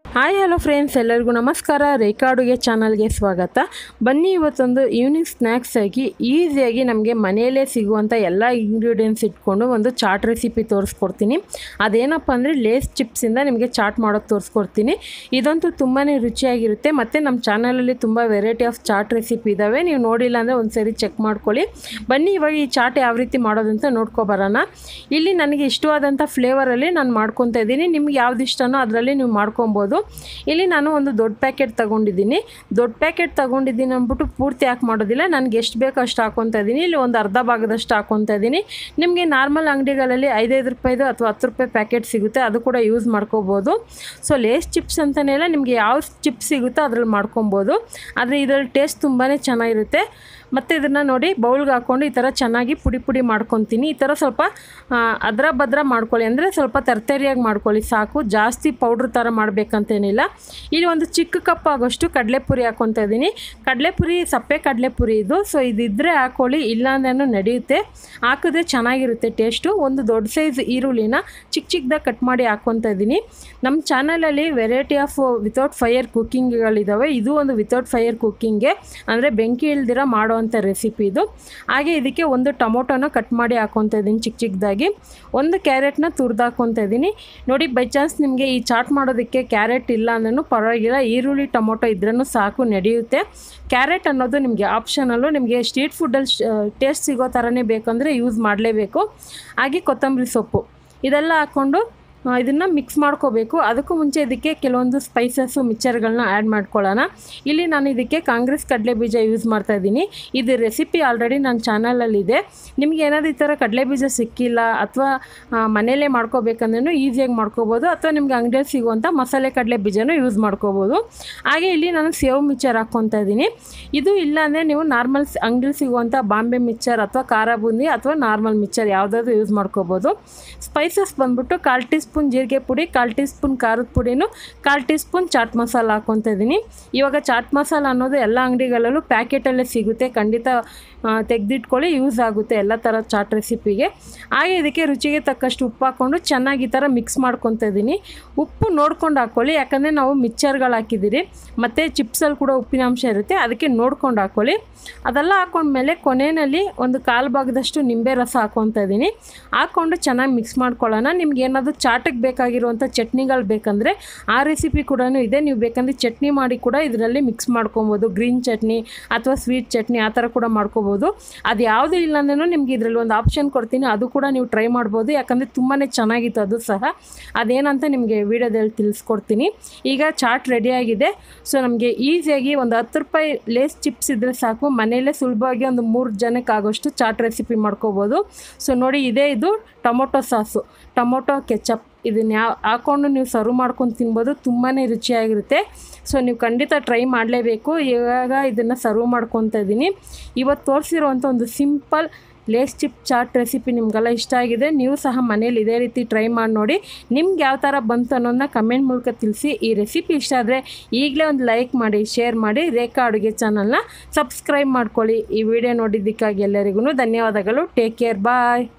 hi hello friends ಎಲ್ಲರಿಗೂ ನಮಸ್ಕಾರ ರೇಖಾ ಅಡುಗೆ ಚಾನಲ್ಗೆ ಸ್ವಾಗತ ಬನ್ನಿ ಇವತ್ತೊಂದು ಈವ್ನಿಂಗ್ ಸ್ನ್ಯಾಕ್ಸ್ ಆಗಿ ಈಸಿಯಾಗಿ ನಮಗೆ ಮನೆಯಲ್ಲೇ ಸಿಗುವಂಥ ಎಲ್ಲ ಇಂಗ್ರೀಡಿಯೆಂಟ್ಸ್ ಇಟ್ಕೊಂಡು ಒಂದು ಚಾಟ್ ರೆಸಿಪಿ ತೋರಿಸ್ಕೊಡ್ತೀನಿ ಅದೇನಪ್ಪ ಅಂದರೆ ಲೇಸ್ ಚಿಪ್ಸಿಂದ ನಿಮಗೆ ಚಾಟ್ ಮಾಡೋದು ತೋರಿಸ್ಕೊಡ್ತೀನಿ ಇದಂತೂ ತುಂಬಾ ರುಚಿಯಾಗಿರುತ್ತೆ ಮತ್ತು ನಮ್ಮ ಚಾನಲಲ್ಲಿ ತುಂಬ ವೆರೈಟಿ ಆಫ್ ಚಾಟ್ ರೆಸಿಪಿ ಇದ್ದಾವೆ ನೀವು ನೋಡಿಲ್ಲ ಅಂದರೆ ಒಂದು ಸರಿ ಚೆಕ್ ಮಾಡ್ಕೊಳ್ಳಿ ಬನ್ನಿ ಇವಾಗ ಈ ಚಾಟ್ ಯಾವ ರೀತಿ ಮಾಡೋದಂತ ನೋಡ್ಕೊಬರೋಣ ಇಲ್ಲಿ ನನಗೆ ಇಷ್ಟವಾದಂಥ ಫ್ಲೇವರಲ್ಲಿ ನಾನು ಮಾಡ್ಕೊತಾ ಇದ್ದೀನಿ ನಿಮ್ಗೆ ಯಾವ್ದು ಇಷ್ಟನೋ ಅದರಲ್ಲಿ ನೀವು ಮಾಡ್ಕೊಬೋದು ಇಲ್ಲಿ ನಾನು ಒಂದು ದೊಡ್ಡ ಪ್ಯಾಕೆಟ್ ತೊಗೊಂಡಿದ್ದೀನಿ ದೊಡ್ಡ ಪ್ಯಾಕೆಟ್ ತೊಗೊಂಡಿದ್ದೀನಿ ಅಂದ್ಬಿಟ್ಟು ಪೂರ್ತಿ ಹಾಕಿ ಮಾಡೋದಿಲ್ಲ ನನಗೆ ಎಷ್ಟು ಬೇಕೋ ಅಷ್ಟು ಹಾಕೊತಾ ಇದ್ದೀನಿ ಇಲ್ಲಿ ಒಂದು ಅರ್ಧ ಭಾಗದಷ್ಟು ಹಾಕೊತಾ ಇದ್ದೀನಿ ನಿಮಗೆ ನಾರ್ಮಲ್ ಅಂಗಡಿಗಳಲ್ಲಿ ಐದೈದು ರೂಪಾಯಿದು ಅಥವಾ ಹತ್ತು ರೂಪಾಯಿ ಪ್ಯಾಕೆಟ್ ಸಿಗುತ್ತೆ ಅದು ಕೂಡ ಯೂಸ್ ಮಾಡ್ಕೋಬೋದು ಸೊ ಲೇಸ್ ಚಿಪ್ಸ್ ಅಂತಲೇ ಇಲ್ಲ ನಿಮಗೆ ಯಾವ ಚಿಪ್ಸ್ ಸಿಗುತ್ತೋ ಅದ್ರಲ್ಲಿ ಮಾಡ್ಕೊಬೋದು ಆದರೆ ಇದರಲ್ಲಿ ಟೇಸ್ಟ್ ತುಂಬಾ ಚೆನ್ನಾಗಿರುತ್ತೆ ಮತ್ತು ಇದನ್ನು ನೋಡಿ ಬೌಲ್ಗೆ ಹಾಕ್ಕೊಂಡು ಈ ಥರ ಚೆನ್ನಾಗಿ ಪುಡಿ ಪುಡಿ ಮಾಡ್ಕೊತೀನಿ ಈ ಥರ ಸ್ವಲ್ಪ ಆ, ಅದ್ರ ಭದ್ರ ಮಾಡ್ಕೊಳ್ಳಿ ಅಂದರೆ ಸ್ವಲ್ಪ ತರ್ತರಿಯಾಗಿ ಮಾಡ್ಕೊಳ್ಳಿ ಸಾಕು ಜಾಸ್ತಿ ಪೌಡ್ರ್ ಥರ ಮಾಡಬೇಕಂತೇನಿಲ್ಲ ಇಲ್ಲಿ ಒಂದು ಚಿಕ್ಕ ಕಪ್ ಆಗೋಷ್ಟು ಕಡಲೆಪುರಿ ಹಾಕ್ಕೊತಾ ಇದ್ದೀನಿ ಕಡಲೆಪುರಿ ಸಪ್ಪೆ ಕಡಲೆಪುರಿ ಇದು ಸೊ ಇದಿದ್ದರೆ ಹಾಕ್ಕೊಳ್ಳಿ ಇಲ್ಲಾಂದ್ರೂ ನಡೆಯುತ್ತೆ ಹಾಕಿದ್ರೆ ಚೆನ್ನಾಗಿರುತ್ತೆ ಟೇಸ್ಟು ಒಂದು ದೊಡ್ಡ ಸೈಜ್ ಈರುಳ್ಳಿನ ಚಿಕ್ಕ ಚಿಕ್ಕದಾಗಿ ಕಟ್ ಮಾಡಿ ಹಾಕ್ಕೊತಾ ಇದ್ದೀನಿ ನಮ್ಮ ಚಾನಲಲ್ಲಿ ವೆರೈಟಿ ಆಫ್ ವಿತೌಟ್ ಫೈರ್ ಕುಕ್ಕಿಂಗ್ಗಳಿದ್ದಾವೆ ಇದು ಒಂದು ವಿತೌಟ್ ಫೈರ್ ಕುಕ್ಕಿಂಗ್ಗೆ ಅಂದರೆ ಬೆಂಕಿ ಇಲ್ದಿರ ಮಾಡೋವಂಥ ರೆಸಿಪಿ ಇದು ಹಾಗೆ ಇದಕ್ಕೆ ಒಂದು ಟೊಮೊಟೊನ ಕಟ್ ಮಾಡಿ ಹಾಕ್ಕೊತಾ ಇದ್ದೀನಿ ಚಿಕ್ಕ ಚಿಕ್ಕದಾಗಿ ಒಂದು ಕ್ಯಾರೆಟ್ನ ತುರ್ದು ಹಾಕ್ಕೊತಾ ಇದ್ದೀನಿ ನೋಡಿ ಬೈ ಚಾನ್ಸ್ ನಿಮಗೆ ಈ ಚಾಟ್ ಮಾಡೋದಕ್ಕೆ ಕ್ಯಾರೆಟ್ ಇಲ್ಲ ಅಂದ್ರೂ ಪರವಾಗಿಲ್ಲ ಈರುಳ್ಳಿ ಟೊಮೊಟೊ ಇದ್ರೂ ಸಾಕು ನಡೆಯುತ್ತೆ ಕ್ಯಾರೆಟ್ ಅನ್ನೋದು ನಿಮಗೆ ಆಪ್ಷನಲ್ಲು ನಿಮಗೆ ಸ್ಟ್ರೀಟ್ ಫುಡ್ಡಲ್ಲಿ ಟೇಸ್ಟ್ ಸಿಗೋ ಥರನೇ ಬೇಕಂದರೆ ಯೂಸ್ ಮಾಡಲೇಬೇಕು ಹಾಗೆ ಕೊತ್ತಂಬರಿ ಸೊಪ್ಪು ಇದೆಲ್ಲ ಹಾಕ್ಕೊಂಡು ಇದನ್ನು ಮಿಕ್ಸ್ ಮಾಡ್ಕೋಬೇಕು ಅದಕ್ಕೂ ಮುಂಚೆ ಇದಕ್ಕೆ ಕೆಲವೊಂದು ಸ್ಪೈಸಸ್ಸು ಮಿಕ್ಚರ್ಗಳನ್ನ ಆ್ಯಡ್ ಮಾಡ್ಕೊಳ್ಳೋಣ ಇಲ್ಲಿ ನಾನು ಇದಕ್ಕೆ ಕಾಂಗ್ರೆಸ್ ಕಡಲೆ ಬೀಜ ಯೂಸ್ ಮಾಡ್ತಾ ಇದ್ದೀನಿ ಇದು ರೆಸಿಪಿ ಆಲ್ರೆಡಿ ನನ್ನ ಚಾನಲಲ್ಲಿದೆ ನಿಮ್ಗೆ ಏನಾದರೂ ಈ ಥರ ಕಡಲೆ ಬೀಜ ಸಿಕ್ಕಿಲ್ಲ ಅಥವಾ ಮನೆಯಲ್ಲೇ ಮಾಡ್ಕೋಬೇಕಂದ್ರೂ ಈಸಿಯಾಗಿ ಮಾಡ್ಕೋಬೋದು ಅಥವಾ ನಿಮ್ಗೆ ಅಂಗಡಿಯಲ್ಲಿ ಸಿಗುವಂಥ ಮಸಾಲೆ ಕಡಲೆ ಬೀಜನೂ ಯೂಸ್ ಮಾಡ್ಕೋಬೋದು ಹಾಗೆ ಇಲ್ಲಿ ನಾನು ಸೇವ್ ಮಿಕ್ಚರ್ ಹಾಕ್ಕೊತಾ ಇದ್ದೀನಿ ಇದು ಇಲ್ಲ ಅಂದರೆ ನೀವು ನಾರ್ಮಲ್ ಅಂಗಡಿಲಿ ಸಿಗುವಂಥ ಬಾಂಬೆ ಮಿಕ್ಚರ್ ಅಥವಾ ಖಾರ ಬೂಂದಿ ಅಥವಾ ನಾರ್ಮಲ್ ಮಿಕ್ಚರ್ ಯಾವುದಾದ್ರೂ ಯೂಸ್ ಮಾಡ್ಕೋಬೋದು ಸ್ಪೈಸಸ್ ಬಂದ್ಬಿಟ್ಟು ಕಾಲು ಟೀ ಸ್ಪೂನ್ ಜೀರಿಗೆ ಪುಡಿ ಕಾಲು ಟೀ ಸ್ಪೂನ್ ಖಾರದ ಪುಡಿನೂ ಕಾಲು ಟೀ ಸ್ಪೂನ್ ಚಾಟ್ ಮಸಾಲ ಹಾಕ್ಕೊತಾ ಇದ್ದೀನಿ ಇವಾಗ ಚಾಟ್ ಮಸಾಲ ಅನ್ನೋದು ಎಲ್ಲ ಅಂಗಡಿಗಳಲ್ಲೂ ಪ್ಯಾಕೆಟಲ್ಲೇ ಸಿಗುತ್ತೆ ಖಂಡಿತ ಆ, ತೆಗೆದಿಟ್ಕೊಳ್ಳಿ ಯೂಸ್ ಆಗುತ್ತೆ ಎಲ್ಲ ಥರ ಚಾಟ್ ರೆಸಿಪಿಗೆ ಹಾಗೆ ಇದಕ್ಕೆ ರುಚಿಗೆ ತಕ್ಕಷ್ಟು ಉಪ್ಪು ಹಾಕ್ಕೊಂಡು ಚೆನ್ನಾಗಿ ಈ ಥರ ಮಿಕ್ಸ್ ಮಾಡ್ಕೊತಾ ಇದ್ದೀನಿ ಉಪ್ಪು ನೋಡ್ಕೊಂಡು ಹಾಕ್ಕೊಳ್ಳಿ ಯಾಕಂದರೆ ನಾವು ಮಿಕ್ಚರ್ಗಳು ಹಾಕಿದ್ದೀರಿ ಮತ್ತು ಚಿಪ್ಸಲ್ಲಿ ಕೂಡ ಉಪ್ಪಿನಾಂಶ ಇರುತ್ತೆ ಅದಕ್ಕೆ ನೋಡ್ಕೊಂಡು ಹಾಕ್ಕೊಳ್ಳಿ ಅದೆಲ್ಲ ಹಾಕೊಂಡ್ಮೇಲೆ ಕೊನೆಯಲ್ಲಿ ಒಂದು ಕಾಲು ಭಾಗದಷ್ಟು ನಿಂಬೆ ರಸ ಹಾಕ್ಕೊತಾ ಇದ್ದೀನಿ ಹಾಕ್ಕೊಂಡು ಚೆನ್ನಾಗಿ ಮಿಕ್ಸ್ ಮಾಡ್ಕೊಳ್ಳೋಣ ನಿಮ್ಗೆ ಏನಾದರೂ ಚಾಟಿಗೆ ಬೇಕಾಗಿರುವಂಥ ಚಟ್ನಿಗಳು ಬೇಕಂದರೆ ಆ ರೆಸಿಪಿ ಕೂಡ ಇದೆ ನೀವು ಬೇಕಂದರೆ ಚಟ್ನಿ ಮಾಡಿ ಕೂಡ ಇದರಲ್ಲಿ ಮಿಕ್ಸ್ ಮಾಡ್ಕೊಬೋದು ಗ್ರೀನ್ ಚಟ್ನಿ ಅಥವಾ ಸ್ವೀಟ್ ಚಟ್ನಿ ಆ ಥರ ಕೂಡ ಮಾಡ್ಕೋಬೋದು ಅದು ಯಾವುದೂ ಇಲ್ಲ ಅಂದ್ರೂ ನಿಮ್ಗೆ ಇದರಲ್ಲಿ ಒಂದು ಆಪ್ಷನ್ ಕೊಡ್ತೀನಿ ಅದು ಕೂಡ ನೀವು ಟ್ರೈ ಮಾಡ್ಬೋದು ಯಾಕಂದರೆ ತುಂಬಾ ಚೆನ್ನಾಗಿತ್ತು ಅದು ಸಹ ಅದೇನಂತ ನಿಮಗೆ ವೀಡಿಯೋದಲ್ಲಿ ತಿಳಿಸ್ಕೊಡ್ತೀನಿ ಈಗ ಚಾಟ್ ರೆಡಿಯಾಗಿದೆ ಸೊ ನಮಗೆ ಈಸಿಯಾಗಿ ಒಂದು ಹತ್ತು ರೂಪಾಯಿ ಲೇಸ್ ಚಿಪ್ಸ್ ಇದ್ದರೆ ಸಾಕು ಮನೆಯಲ್ಲೇ ಸುಲಭವಾಗಿ ಒಂದು ಮೂರು ಜನಕ್ಕೆ ಆಗೋಷ್ಟು ಚಾಟ್ ರೆಸಿಪಿ ಮಾಡ್ಕೋಬೋದು ಸೊ ನೋಡಿ ಇದೇ ಇದು ಟೊಮೊಟೊ ಸಾಸು ಟೊಮೊಟೊ ಕೆಚಪ್ ಇದನ್ನ ಯಾವ ಹಾಕ್ಕೊಂಡು ನೀವು ಸರ್ವ್ ಮಾಡ್ಕೊಂಡು ತಿನ್ಬೋದು ತುಂಬಾ ರುಚಿಯಾಗಿರುತ್ತೆ ಸೊ ನೀವು ಖಂಡಿತ ಟ್ರೈ ಮಾಡಲೇಬೇಕು ಇವಾಗ ಇದನ್ನು ಸರ್ವ್ ಮಾಡ್ಕೊತಾ ಇದ್ದೀನಿ ಇವತ್ತು ತೋರಿಸಿರುವಂಥ ಒಂದು simple Lays chip chaat recipe ನಿಮಗೆಲ್ಲ ಇಷ್ಟ ಆಗಿದೆ ನೀವು ಸಹ ಮನೇಲಿ ಇದೇ ರೀತಿ ಟ್ರೈ ಮಾಡಿ ನೋಡಿ ನಿಮ್ಗೆ ಯಾವ ಥರ ಬಂತು ಅನ್ನೋದನ್ನ ಕಮೆಂಟ್ ಮೂಲಕ ತಿಳಿಸಿ ಈ ರೆಸಿಪಿ ಇಷ್ಟ ಆದರೆ ಈಗಲೇ ಒಂದು ಲೈಕ್ ಮಾಡಿ ಶೇರ್ ಮಾಡಿ ರೇಖಾ ಅಡುಗೆ ಚಾನಲ್ನ ಸಬ್ಸ್ಕ್ರೈಬ್ ಮಾಡ್ಕೊಳ್ಳಿ ಈ ವಿಡಿಯೋ ನೋಡಿದ್ದಕ್ಕಾಗಿ ಎಲ್ಲರಿಗೂ ಧನ್ಯವಾದಗಳು ಟೇಕ್ ಕೇರ್ ಬಾಯ್